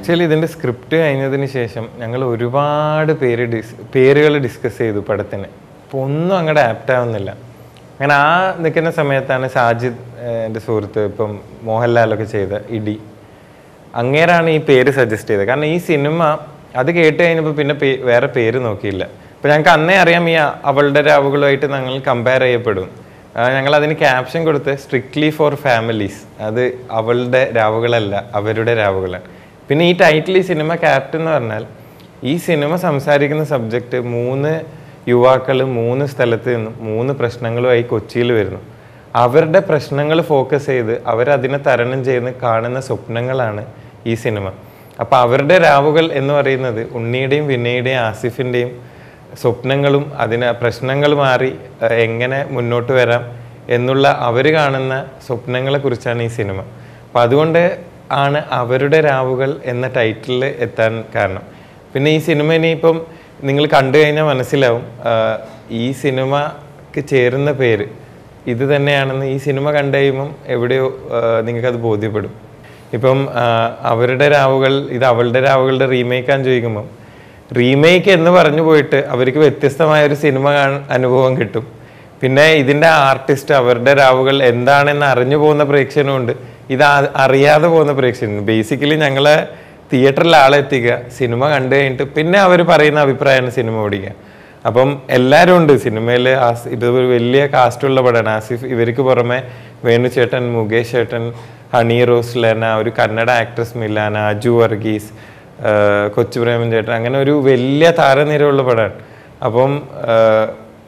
actually ഇതിൻ്റെ script കഴിഞ്ഞതിന് ശേഷം ഞങ്ങൾ ഒരുപാട് പേര് ഡിസ് പേരുകൾ ഡിസ്കസ് ചെയ്തു പടത്തിന് അപ്പോൾ ഒന്നും അങ്ങോട്ട് ആപ്റ്റ് ആവുന്നില്ല അങ്ങനെ ആ നിൽക്കുന്ന സമയത്താണ് സാജിദ് ഏഹ്, എൻ്റെ സുഹൃത്ത് ഇപ്പം മോഹൻലാലൊക്കെ ചെയ്ത ഇടി അങ്ങേരാണ് ഈ പേര് സജസ്റ്റ് ചെയ്തത് കാരണം ഈ സിനിമ അത് കേട്ട് കഴിഞ്ഞപ്പോൾ പിന്നെ പേ- വേറെ പേര് നോക്കിയില്ല അപ്പോൾ ഞങ്ങൾക്ക് അന്നേ അറിയാം ഈ അവളുടെ രാവുകളുമായിട്ട് ഞങ്ങൾ കമ്പയർ ചെയ്യപ്പെടും ആ, ഞങ്ങൾ അതിന് ക്യാപ്ഷൻ കൊടുത്ത് സ്ട്രിക്ട്ലി ഫോർ ഫാമിലീസ് അത് അവളുടെ രാവുകളല്ല അവരുടെ രാവുകളാണ് പിന്നെ ഈ ടൈറ്റിൽ ഈ സിനിമ ക്യാപ്റ്റൻ എന്ന് പറഞ്ഞാൽ ഈ സിനിമ സംസാരിക്കുന്ന സബ്ജക്റ്റ് മൂന്ന് യുവാക്കൾ മൂന്ന് സ്ഥലത്ത് നിന്നും മൂന്ന് പ്രശ്നങ്ങളുമായി കൊച്ചിയിൽ വരുന്നു അവരുടെ പ്രശ്നങ്ങൾ ഫോക്കസ് ചെയ്ത് അവരതിനെ തരണം ചെയ്യുന്ന കാണുന്ന സ്വപ്നങ്ങളാണ് ഈ സിനിമ അപ്പോൾ അവരുടെ രാവുകൾ എന്ന് പറയുന്നത് ഉണ്ണിയുടെയും വിനയുടെയും ആസിഫിൻ്റെയും സ്വപ്നങ്ങളും അതിന് പ്രശ്നങ്ങൾ മാറി ഏഹ്, എങ്ങനെ മുന്നോട്ട് വരാം എന്നുള്ള അവർ കാണുന്ന സ്വപ്നങ്ങളെ കുറിച്ചാണ് ഈ സിനിമ അപ്പം അതുകൊണ്ട് ആണ് അവരുടെ രാവുകൾ എന്ന ടൈറ്റിലിൽ എത്താൻ കാരണം പിന്നെ ഈ സിനിമ ഇനിയിപ്പം നിങ്ങൾ കണ്ടു കഴിഞ്ഞാൽ മനസ്സിലാവും ആഹ്, ഈ സിനിമക്ക് ചേരുന്ന പേര് ഇത് തന്നെയാണെന്ന് ഈ സിനിമ കണ്ടു കഴിയുമ്പം എവിടെയോ ആഹ്, നിങ്ങൾക്കത് ബോധ്യപ്പെടും ഇപ്പം ആഹ്, അവരുടെ രാവുകൾ ഇത് അവളുടെ രാവുകളുടെ റീമേക്കാൻ ചോദിക്കുമ്പം റീമേക്ക് എന്ന് പറഞ്ഞു പോയിട്ട് അവർക്ക് വ്യത്യസ്തമായ ഒരു സിനിമ കാണ- അനുഭവം കിട്ടും പിന്നെ ഇതിൻ്റെ ആർട്ടിസ്റ്റ് അവരുടെ രാവുകൾ എന്താണെന്ന് അറിഞ്ഞു പോകുന്ന പ്രേക്ഷകനുണ്ട് ഇത് ആ- അറിയാതെ പോകുന്ന പ്രേക്ഷകനുണ്ട് ബേസിക്കലി ഞങ്ങളെ തിയേറ്ററിൽ ആളെ എത്തിക്കുക സിനിമ കണ്ടു കഴിഞ്ഞിട്ട് പിന്നെ അവർ പറയുന്ന അഭിപ്രായമാണ് സിനിമ ഓടിക്കുക അപ്പം എല്ലാവരും ഉണ്ട് സിനിമയിൽ ഇത് ഒരു വലിയ കാസ്റ്റുള്ള പടമാണ് ആസിഫ് ഇവർക്ക് പുറമെ വേണു ചേട്ടൻ മുകേഷ് ചേട്ടൻ ഹണി റോസ് ലെന ഒരു കന്നഡ ആക്ട്രസ് മിലാന അജു വർഗീസ് ആഹ് കൊച്ചു പ്രേമൻ ചേട്ടൻ അങ്ങനെ ഒരു വലിയ താരനിരയുള്ള പടമാണ് അപ്പം ആഹ്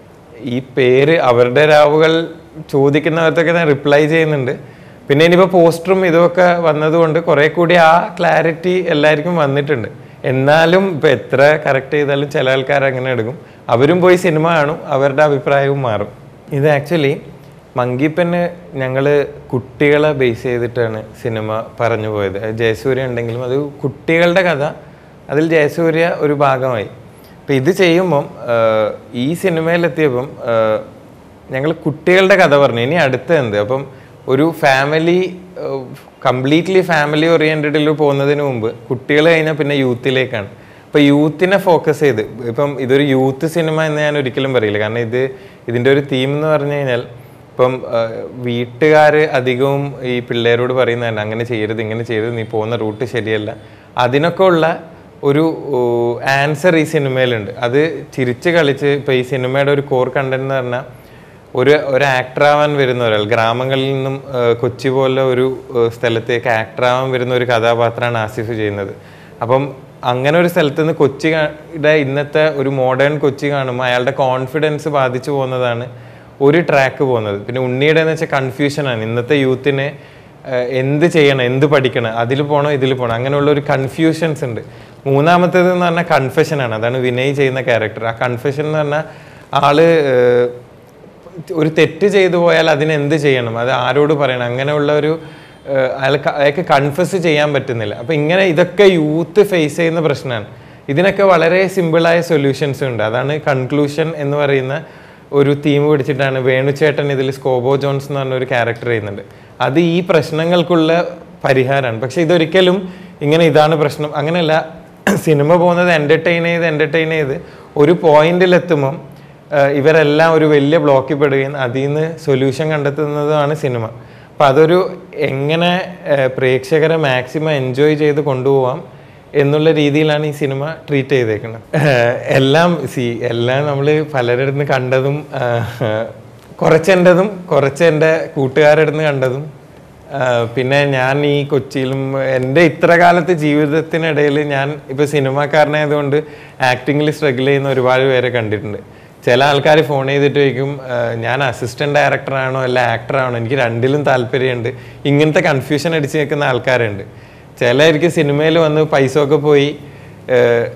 ഈ പേര് അവരുടെ രാവുകൾ ചോദിക്കുന്നവർക്കൊക്കെ ഞാൻ റിപ്ലൈ ചെയ്യുന്നുണ്ട് പിന്നെ ഇനിയിപ്പോൾ പോസ്റ്ററും ഇതൊക്കെ വന്നതുകൊണ്ട് കുറെ കൂടി ആ ക്ലാരിറ്റി എല്ലാവർക്കും വന്നിട്ടുണ്ട് എന്നാലും ഇപ്പം എത്ര കറക്റ്റ് ചെയ്താലും ചില ആൾക്കാർ അങ്ങനെ എടുക്കും അവരും പോയി സിനിമ കാണും അവരുടെ അഭിപ്രായവും മാറും ഇത് ആക്ച്വലി മങ്കിപ്പന് ഞങ്ങൾ കുട്ടികളെ ബേസ് ചെയ്തിട്ടാണ് സിനിമ പറഞ്ഞു പോയത് അത് ജയസൂര്യ ഉണ്ടെങ്കിലും അത് കുട്ടികളുടെ കഥ അതിൽ ജയസൂര്യ ഒരു ഭാഗമായി അപ്പം ഇത് ചെയ്യുമ്പം ആഹ്, ഈ സിനിമയിലെത്തിയപ്പം ഞങ്ങൾ കുട്ടികളുടെ കഥ പറഞ്ഞു ഇനി അടുത്ത എന്ത് അപ്പം ഒരു ഫാമിലി കംപ്ലീറ്റ്ലി ഫാമിലി ഓറിയൻറ്റഡിൽ പോകുന്നതിന് മുമ്പ് കുട്ടികൾ കഴിഞ്ഞാൽ പിന്നെ യൂത്തിലേക്കാണ് അപ്പോൾ യൂത്തിനെ ഫോക്കസ് ചെയ്ത് ഇപ്പം ഇതൊരു യൂത്ത് സിനിമ എന്ന് ഞാൻ ഒരിക്കലും പറയില്ല കാരണം ഇത് ഇതിൻ്റെ ഒരു തീം എന്ന് പറഞ്ഞു കഴിഞ്ഞാൽ ഇപ്പം വീട്ടുകാർ അധികവും ഈ പിള്ളേരോട് പറയുന്നതന്നെ അങ്ങനെ ചെയ്യരുത് ഇങ്ങനെ ചെയ്യരുത് നീ പോകുന്ന റൂട്ട് ശരിയല്ല അതിനൊക്കെ ഉള്ള ഒരു ആൻസർ ഈ സിനിമയിലുണ്ട് അത് ചിരിച്ച് കളിച്ച് ഇപ്പം ഈ സിനിമയുടെ ഒരു കോർ കണ്ടന്റ് എന്ന് പറഞ്ഞാൽ ഒരു ഒരു ആക്ടറാവാൻ വരുന്ന ഒരാൾ ഗ്രാമങ്ങളിൽ നിന്നും ആ, കൊച്ചി പോലെ ഒരു ആ, സ്ഥലത്തേക്ക് ആക്ടറാവാൻ വരുന്ന ഒരു കഥാപാത്രമാണ് ആസിഫ് ചെയ്യുന്നത് അപ്പം അങ്ങനെ ഒരു സ്ഥലത്ത് നിന്ന് കൊച്ചി കാ- യുടെ ഇന്നത്തെ ഒരു മോഡേൺ കൊച്ചി കാണുമ്പോൾ അയാളുടെ കോൺഫിഡൻസ് ബാധിച്ചു പോകുന്നതാണ് ഒരു ട്രാക്ക് പോകുന്നത് പിന്നെ ഉണ്ണിയുടെ എന്ന് വെച്ചാൽ കൺഫ്യൂഷനാണ് ഇന്നത്തെ യൂത്തിന് ഏഹ് എന്ത് ചെയ്യണം എന്ത് പഠിക്കണം അതിൽ പോകണോ ഇതിൽ പോകണം അങ്ങനെയുള്ള ഒരു കൺഫ്യൂഷൻസ് ഉണ്ട് മൂന്നാമത്തേത് എന്ന് പറഞ്ഞാൽ കൺഫെഷനാണ് അതാണ് വിനയ് ചെയ്യുന്ന ക്യാരക്ടർ ആ കൺഫെഷൻ എന്ന് പറഞ്ഞാൽ ആള് ഏഹ് ഒരു തെറ്റ് ചെയ്തു പോയാൽ അതിന് എന്ത് ചെയ്യണം അത് ആരോട് പറയണം അങ്ങനെയുള്ള ഒരു ഏഹ് അയാൾക്ക് അയാൾക്ക് കൺഫസ് ചെയ്യാൻ പറ്റുന്നില്ല അപ്പം ഇങ്ങനെ ഇതൊക്കെ യൂത്ത് ഫേസ് ചെയ്യുന്ന പ്രശ്നമാണ് ഇതിനൊക്കെ വളരെ സിമ്പിളായ സൊല്യൂഷൻസ് ഉണ്ട് അതാണ് കൺക്ലൂഷൻ എന്ന് പറയുന്ന ഒരു തീം പിടിച്ചിട്ടാണ് വേണുചേട്ടൻ ഇതിൽ സ്കോബോ ജോൺസ് എന്ന് പറഞ്ഞ ഒരു ക്യാരക്ടർ ചെയ്യുന്നുണ്ട് അത് ഈ പ്രശ്നങ്ങൾക്കുള്ള പരിഹാരമാണ് പക്ഷെ ഇതൊരിക്കലും ഇങ്ങനെ ഇതാണ് പ്രശ്നം അങ്ങനെയല്ല സിനിമ പോകുന്നത് എൻ്റർടൈൻ ചെയ്ത് എൻ്റർടൈൻ ചെയ്ത് ഒരു പോയിന്റിലെത്തുമ്പം ഏഹ് ഇവരെല്ലാം ഒരു വലിയ ബ്ലോക്കിൽ പെടുകയും അതിൽ നിന്ന് സൊല്യൂഷൻ കണ്ടെത്തുന്നതുമാണ് സിനിമ അപ്പം അതൊരു എങ്ങനെ ഏഹ് പ്രേക്ഷകരെ മാക്സിമം എൻജോയ് ചെയ്ത് കൊണ്ടുപോകാം എന്നുള്ള രീതിയിലാണ് ഈ സിനിമ ട്രീറ്റ് ചെയ്തേക്കുന്നത് ഏഹ് എല്ലാം സി എല്ലാം നമ്മൾ പലരുടെ നിന്ന് കണ്ടതും ഏഹ് കുറച്ചെൻ്റെതും കുറച്ച് എൻ്റെ കൂട്ടുകാരുടെ നിന്ന് കണ്ടതും ആഹ് പിന്നെ ഞാൻ ഈ കൊച്ചിയിലും എൻ്റെ ഇത്ര കാലത്തെ ജീവിതത്തിനിടയിൽ ഞാൻ ഇപ്പോൾ സിനിമാക്കാരനായതുകൊണ്ട് ആക്ടിങ്ങിൽ സ്ട്രഗിൾ ചെയ്യുന്ന ഒരുപാട് പേരെ കണ്ടിട്ടുണ്ട് ചില ആൾക്കാർ ഫോൺ ചെയ്തിട്ട് ചോദിക്കും ആഹ് ഞാൻ അസിസ്റ്റന്റ് ഡയറക്ടറാണോ അല്ല ആക്ടറാണോ എനിക്ക് രണ്ടിലും താല്പര്യമുണ്ട് ഇങ്ങനത്തെ കൺഫ്യൂഷൻ അടിച്ച് നിൽക്കുന്ന ആൾക്കാരുണ്ട് ചിലർക്ക് സിനിമയിൽ വന്ന് പൈസ ഒക്കെ പോയി ആഹ്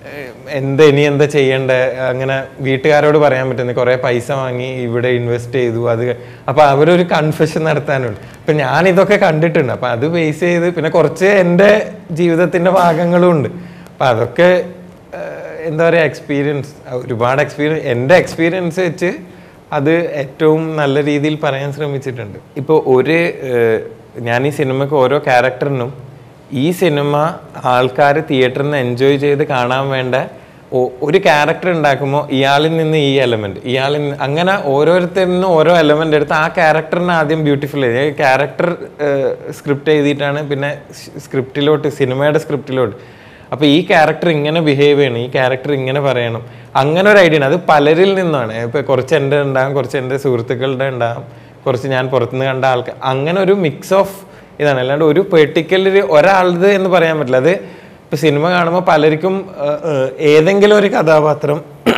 എന്താ ഇനി എന്താ ചെയ്യണ്ടേ അങ്ങനെ വീട്ടുകാരോട് പറയാൻ പറ്റുന്നത് കുറേ പൈസ വാങ്ങി ഇവിടെ ഇൻവെസ്റ്റ് ചെയ്തു അത് അപ്പൊ അവരൊരു കൺഫെഷൻ നടത്താനുണ്ട് അപ്പൊ ഞാൻ ഇതൊക്കെ കണ്ടിട്ടുണ്ട് അപ്പൊ അത് ബേസ് ചെയ്ത് പിന്നെ കുറച്ച് എൻ്റെ ജീവിതത്തിന്റെ ഭാഗങ്ങളും ഉണ്ട് അപ്പൊ അതൊക്കെ ഏഹ്, എന്താ പറയുക എക്സ്പീരിയൻസ് ഒരുപാട് എക്സ്പീരിയൻസ് എൻ്റെ എക്സ്പീരിയൻസ് വെച്ച് അത് ഏറ്റവും നല്ല രീതിയിൽ പറയാൻ ശ്രമിച്ചിട്ടുണ്ട് ഇപ്പോൾ ഒരു ഏഹ്, ഞാൻ ഈ സിനിമയ്ക്ക് ഓരോ ക്യാരക്ടറിനും ഈ സിനിമ ആൾക്കാർ തിയേറ്ററിൽ നിന്ന് എൻജോയ് ചെയ്ത് കാണാൻ വേണ്ട ഒ- ഒരു ക്യാരക്ടർ ഉണ്ടാക്കുമ്പോൾ ഇയാളിൽ നിന്ന് ഈ എലമെന്റ് ഇയാളിൽ നിന്ന് അങ്ങനെ ഓരോരുത്തരിൽ നിന്നും ഓരോ എലമെന്റ് എടുത്ത് ആ ക്യാരക്ടറിനെ ആദ്യം ബ്യൂട്ടിഫുൾ ചെയ്ത് ക്യാരക്ടർ സ്ക്രിപ്റ്റ് എഴുതിയിട്ടാണ് പിന്നെ സ്ക്രിപ്റ്റിലോട്ട് സിനിമയുടെ സ്ക്രിപ്റ്റിലോട്ട് അപ്പോൾ ഈ ക്യാരക്ടർ ഇങ്ങനെ ബിഹേവ് ചെയ്യണം ഈ ക്യാരക്ടർ ഇങ്ങനെ പറയണം അങ്ങനെ ഒരു ഐഡിയ ആണ് അത് പലരിൽ നിന്നാണ് ഇപ്പോൾ കുറച്ച് എൻ്റെ ഉണ്ടാകും കുറച്ച് എൻ്റെ സുഹൃത്തുക്കളുടെ ഉണ്ടാകും കുറച്ച് ഞാൻ പുറത്തുനിന്ന് കണ്ട ആൾക്കാർ അങ്ങനെ ഒരു മിക്സ് ഓഫ് ഇതാണ് അല്ലാണ്ട് ഒരു പെർട്ടിക്കുലർ ഒരാളത് എന്ന് പറയാൻ പറ്റില്ല അത് ഇപ്പോൾ സിനിമ കാണുമ്പോൾ പലർക്കും ഏഹ്, ഏഹ്, ഏതെങ്കിലും ഒരു കഥാപാത്രം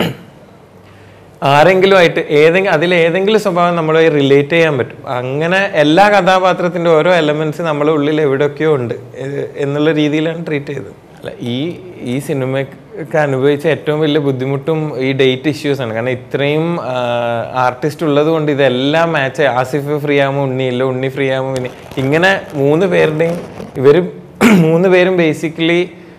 ആരെങ്കിലും ആയിട്ട് ഏതെങ്കിലും അതിൽ ഏതെങ്കിലും സ്വഭാവം നമ്മളെ റിലേറ്റ് ചെയ്യാൻ പറ്റും അങ്ങനെ എല്ലാ കഥാപാത്രത്തിൻ്റെ ഓരോ എലമെന്റ്സ് നമ്മളെ ഉള്ളിൽ എവിടെയൊക്കെയോ ഉണ്ട് ഏഹ് എന്നുള്ള രീതിയിലാണ് ട്രീറ്റ് ചെയ്തത് അല്ല ഈ ഈ സിനിമയ്ക്ക് അനുഭവിച്ച ഏറ്റവും വലിയ ബുദ്ധിമുട്ടും ഈ ഡേറ്റ് ഇഷ്യൂസ് ആണ് കാരണം ഇത്രയും ആർട്ടിസ്റ്റ് ഉള്ളത് കൊണ്ട് ഇതെല്ലാം മാച്ച് ആസിഫ് ഫ്രീ ആകുമ്പോൾ ഉണ്ണി ഇല്ല ഉണ്ണി ഫ്രീ ആകുമ്പോൾ പിന്നെ ഇങ്ങനെ മൂന്ന് പേരുടെയും ഇവർ മൂന്ന് പേരും ബേസിക്കലി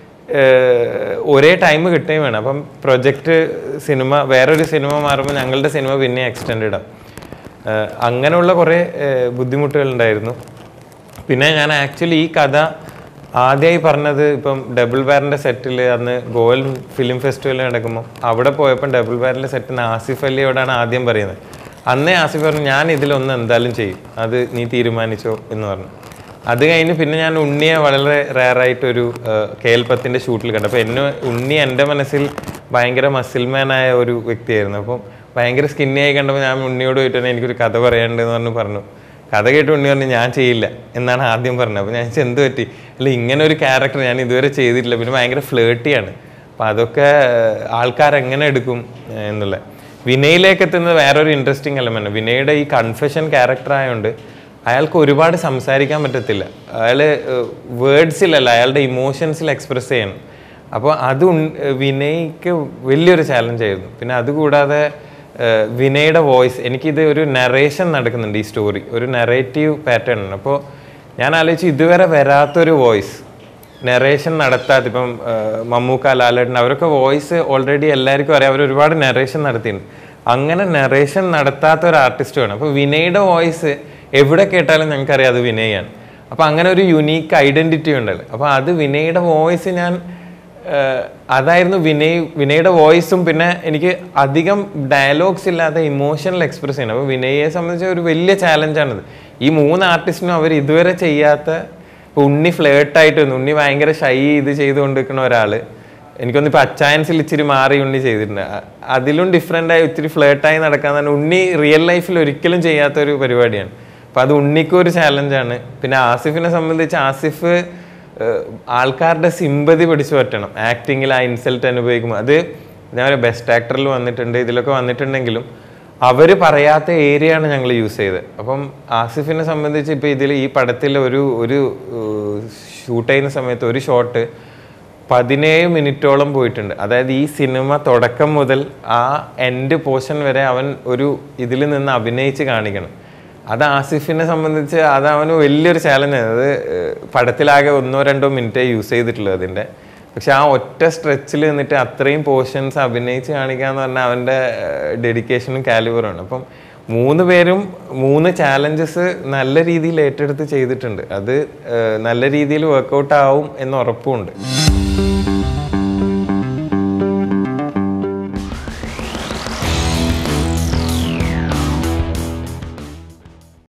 ഏഹ് ഒരേ ടൈം കിട്ടുകയും വേണം അപ്പം പ്രൊജക്റ്റ് സിനിമ വേറൊരു സിനിമ മാറുമ്പോൾ ഞങ്ങളുടെ സിനിമ പിന്നെ എക്സ്റ്റെൻഡ് ആവും ഏഹ് അങ്ങനെയുള്ള കുറേ ഏഹ് ബുദ്ധിമുട്ടുകളുണ്ടായിരുന്നു പിന്നെ ഞാൻ ആക്ച്വലി ഈ കഥ ആദ്യമായി പറഞ്ഞത് ഇപ്പം ഡബിൾ ബാറിൻ്റെ സെറ്റിൽ അന്ന് ഗോവൽ ഫിലിം ഫെസ്റ്റിവൽ നടക്കുമ്പോൾ അവിടെ പോയപ്പോൾ ഡബിൾ ബാറിൻ്റെ സെറ്റിൽ ആസിഫ് അലിയോടാണ് ആദ്യം പറയുന്നത് അന്നേ ആസിഫ് പറഞ്ഞു ഞാൻ ഇതിലൊന്ന് എന്തായാലും ചെയ്യും അത് നീ തീരുമാനിച്ചോ എന്ന് പറഞ്ഞു അത് കഴിഞ്ഞ് പിന്നെ ഞാൻ ഉണ്ണിയെ വളരെ റയറായിട്ടൊരു കേൽപ്പത്തിൻ്റെ ഷൂട്ടിൽ കണ്ടു അപ്പോൾ എന്നെ ഉണ്ണി എൻ്റെ മനസ്സിൽ ഭയങ്കര മസിൽമാനായ ഒരു വ്യക്തിയായിരുന്നു അപ്പം ഭയങ്കര സ്കിന്നി ആയി കണ്ടപ്പോൾ ഞാൻ ഉണ്ണിയോട് പോയിട്ട് തന്നെ എനിക്കൊരു കഥ പറയാനുണ്ടെന്ന് പറഞ്ഞു പറഞ്ഞു കഥ കേട്ട് ഉണ്ണി പറഞ്ഞു ഞാൻ ചെയ്യില്ല എന്നാണ് ആദ്യം പറഞ്ഞത് അപ്പോൾ ഞാൻ ചോദിച്ചു, എന്ത് പറ്റി അല്ല ഇങ്ങനെ ഒരു ക്യാരക്ടർ ഞാൻ ഇതുവരെ ചെയ്തിട്ടില്ല പിന്നെ ഭയങ്കര ഫ്ലേട്ടിയാണ് അപ്പം അതൊക്കെ ആൾക്കാർ എങ്ങനെ എടുക്കും ഏഹ്, എന്നുള്ള വിനയിലേക്ക് എത്തുന്നത് വേറൊരു ഇൻട്രസ്റ്റിംഗ് എലമെന്റ് വിനയുടെ ഈ കൺഫെഷൻ ക്യാരക്ടർ ആയതുകൊണ്ട് അയാൾക്ക് ഒരുപാട് സംസാരിക്കാൻ പറ്റത്തില്ല അയാൾ വേർഡ്സിലല്ല അയാളുടെ ഇമോഷൻസിൽ എക്സ്പ്രസ് ചെയ്യണം അപ്പോൾ അത് ഉൺ- വിനയ്ക്ക് വലിയൊരു ചാലഞ്ച് ആയിരുന്നു പിന്നെ അതുകൂടാതെ ഏഹ്, വിനയുടെ വോയിസ് എനിക്കിത് ഒരു നറേഷൻ നടക്കുന്നുണ്ട് ഈ സ്റ്റോറി ഒരു നെറേറ്റീവ് പാറ്റേൺ ആണ് അപ്പോൾ ഞാൻ ആലോചിച്ചു ഇതുവരെ വരാത്തൊരു വോയിസ് നെറേഷൻ നടത്താത്ത ഇപ്പം ഏഹ്, മമ്മൂക്ക ലാലേട്ടൻ അവരൊക്കെ വോയിസ് ഓൾറെഡി എല്ലാവർക്കും അറിയാം അവർ ഒരുപാട് നെറേഷൻ നടത്തിയിട്ടുണ്ട് അങ്ങനെ നെറേഷൻ നടത്താത്ത ഒരു ആർട്ടിസ്റ്റ് വേണം അപ്പോൾ വിനയുടെ വോയിസ് എവിടെ കേട്ടാലും ഞങ്ങൾക്കറിയാം അത് വിനയാണ് അപ്പോൾ അങ്ങനെ ഒരു യുണീക്ക് ഐഡന്റിറ്റി ഉണ്ടല്ലോ അപ്പോൾ അത് വിനയുടെ വോയിസ് ഞാൻ ഏഹ്, അതായിരുന്നു വിനയ് വിനയുടെ വോയിസും പിന്നെ എനിക്ക് അധികം ഡയലോഗ്സ് ഇല്ലാതെ ഇമോഷണൽ എക്സ്പ്രസ് ചെയ്യണം അപ്പോൾ വിനയെ സംബന്ധിച്ച ഒരു വലിയ ചാലഞ്ചാണിത് ഈ മൂന്ന് ആർട്ടിസ്റ്റിനും അവർ ഇതുവരെ ചെയ്യാത്ത ഇപ്പൊ ഉണ്ണി ഫ്ലേർട്ടായിട്ട് വന്നു ഉണ്ണി ഭയങ്കര ഷൈ ഇത് ചെയ്തുകൊണ്ടിരിക്കുന്ന ഒരാള് എനിക്കൊന്ന് ഇപ്പൊ അച്ചായൻസിൽ ഇച്ചിരി മാറി ഉണ്ണി ചെയ്തിട്ടുണ്ട് അ- അതിലും ഡിഫറെൻ്റ് ആയി ഇത്തിരി ഫ്ലേർട്ടായി നടക്കാൻ തന്നെ ഉണ്ണി റിയൽ ലൈഫിൽ ഒരിക്കലും ചെയ്യാത്ത ഒരു പരിപാടിയാണ് അപ്പൊ അത് ഉണ്ണിക്കും ഒരു ചാലഞ്ചാണ് പിന്നെ ആസിഫിനെ സംബന്ധിച്ച് ആസിഫ് ഏഹ്, ആൾക്കാരുടെ സിമ്പതി പിടിച്ചു പറ്റണം ആക്ടിങ്ങിൽ ആ ഇൻസൾട്ട് അനുഭവിക്കുമ്പോൾ അത് ഞാൻ പറയാം ബെസ്റ്റ് ആക്ടറിൽ വന്നിട്ടുണ്ട് ഇതിലൊക്കെ വന്നിട്ടുണ്ടെങ്കിലും അവർ പറയാത്ത ഏരിയ ആണ് ഞങ്ങൾ യൂസ് ചെയ്തത് അപ്പം ആസിഫിനെ സംബന്ധിച്ച് ഇപ്പോൾ ഇതിൽ ഈ പടത്തിൽ ഒരു ഒരു ഷൂട്ട് ചെയ്യുന്ന സമയത്ത് ഒരു ഷോട്ട് പതിനേഴ് മിനിറ്റോളം പോയിട്ടുണ്ട് അതായത് ഈ സിനിമ തുടക്കം മുതൽ ആ എൻഡ് പോർഷൻ വരെ അവൻ ഒരു ഇതിൽ നിന്ന് അഭിനയിച്ച് കാണിക്കണം അത് ആസിഫിനെ സംബന്ധിച്ച് അത് അവന് വലിയൊരു ചാലഞ്ചാണ് അത് ഏഹ്, പടത്തിലാകെ ഒന്നോ രണ്ടോ മിനിറ്റേ യൂസ് ചെയ്തിട്ടുള്ളൂ അതിൻ്റെ പക്ഷെ ആ ഒറ്റ സ്ട്രെച്ചിൽ നിന്നിട്ട് അത്രയും പോർഷൻസ് അഭിനയിച്ച് കാണിക്കുക എന്ന് പറഞ്ഞാൽ അവൻ്റെ ഡെഡിക്കേഷനും കാലിബറുമാണ് അപ്പം മൂന്ന് പേരും മൂന്ന് ചാലഞ്ചസ് നല്ല രീതിയിൽ ഏറ്റെടുത്ത് ചെയ്തിട്ടുണ്ട് അത് ഏഹ്, നല്ല രീതിയിൽ വർക്കൗട്ട് ആവും എന്ന് ഉറപ്പുമുണ്ട്